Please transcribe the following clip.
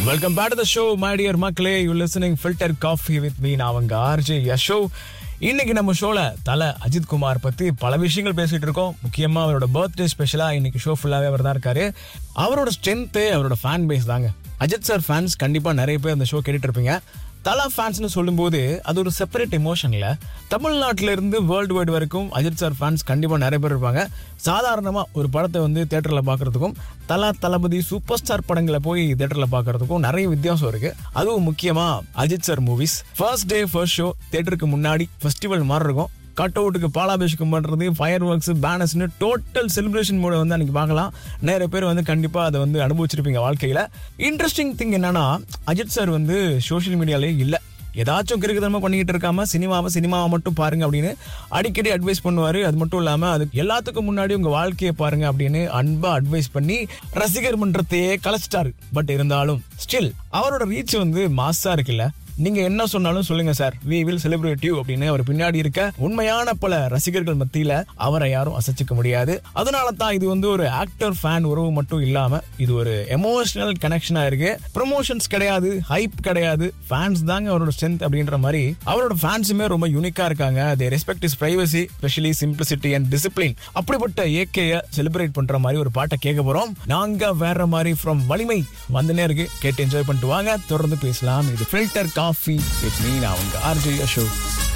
welcome back to the show my dear மக்களே you listening filter coffee with me நான் அவங்க RJ Yasho இன்னைக்கு நம்ம ஷோல தல அஜித் குமார் பத்தி பல விஷயங்கள் பேசிட்டு இருக்கோம் முக்கியமா அவரோட பர்த்டே ஸ்பெஷலா இன்னைக்கு ஷோ ஃபுல்லாவே அவர் தான் இருக்காரு அவரோட ஸ்ட்ரென்த்து அவரோட ஃபேன் பேஸ் தாங்க அஜித் சார் ஃபேன்ஸ் கண்டிப்பா நிறைய பேர் அந்த ஷோ கேட்டுட்டு இருப்பீங்க தலா ஃபேன்ஸ்னு சொல்லும்போது அது ஒரு செப்பரேட் எமோஷன்ல தமிழ்நாட்டில இருந்து வேர்ல்டு வைடு வரைக்கும் அஜித் சார் ஃபேன்ஸ் கண்டிப்பா நிறைய பேர் இருப்பாங்க சாதாரணமா ஒரு படத்தை வந்து தேட்டர்ல பார்க்கறதுக்கும் தலா தளபதி சூப்பர் ஸ்டார் படங்களை போய் தேட்டர்ல பார்க்கறதுக்கும் நிறைய வித்தியாசம் இருக்கு அதுவும் முக்கியமா Ajith sir movies first day first show தேட்டருக்கு முன்னாடி ஃபெஸ்டிவல் மாதிரி இருக்கும் கட் அவுட்டுக்கு பாலாபிஷேகம் பண்றது ஃபயர் ஒர்க்ஸ் பேனர்ஸ்னு டோட்டல் செலிப்ரேஷன் மூட வந்து அன்னைக்கு பார்க்கலாம் நிறைய பேர் வந்து கண்டிப்பா அதை வந்து அனுபவிச்சிருப்பீங்க வாழ்க்கையில இன்ட்ரெஸ்டிங் திங் என்னன்னா அஜித் சார் வந்து சோஷியல் மீடியாலே இல்ல ஏதாச்சும் கிறுக்குதனமா பண்ணிக்கிட்டு இருக்காம சினிமாவை சினிமாவை மட்டும் பாருங்க அப்படின்னு அடிக்கடி அட்வைஸ் பண்ணுவாரு அது மட்டும் இல்லாம அது எல்லாத்துக்கும் முன்னாடி உங்க வாழ்க்கையை பாருங்க அப்படின்னு அன்பா அட்வைஸ் பண்ணி ரசிகர் மன்றத்தையே கலைச்சிட்டாரு பட் இருந்தாலும் ஸ்டில் அவரோட ரீச் வந்து மாசா இருக்குல்ல நீங்க என்ன சொன்னாலும் சொல்லுங்க sir we will celebrate you அப்படின்னு அவர் பின்னாடி இருக்க உண்மையான பல ரசிகர்கள் மத்தியில அவரை யாரும் அசைச்சிக்க முடியாது அதனால தான் இது வந்து ஒரு ஆக்டர் ஃபேன் உறவு மட்டும் இல்லாம இது ஒரு எமோஷனல் கனெக்ஷனா இருக்கு ப்ரொமோஷன்ஸ் கிடையாது ஹைப் கிடையாது ஃபேன்ஸ் தாங்க அவரோட ஸ்ட்ரென்த் அப்படின்ற மாதிரி அவரோட ஃபேன்ஸுமே ரொம்ப யூனிக்கா இருக்காங்க they respect is privacy specially simplicity and discipline அப்படிப்பட்ட ஏகேய செலிப்ரேட் பண்ற மாதிரி ஒரு பாட்டை கேட்க போறோம் நாங்க வேற மாதிரி ஃப்ரம் வலிமை வந்துனே இருக்கு கேட்டு என்ஜாய் பண்ணிட்டு வாங்க தொடர்ந்து பேசலாம் இது ஃபில்டர் காஃபி வித் மீ நான் உங்க ஆர்ஜி அசோக்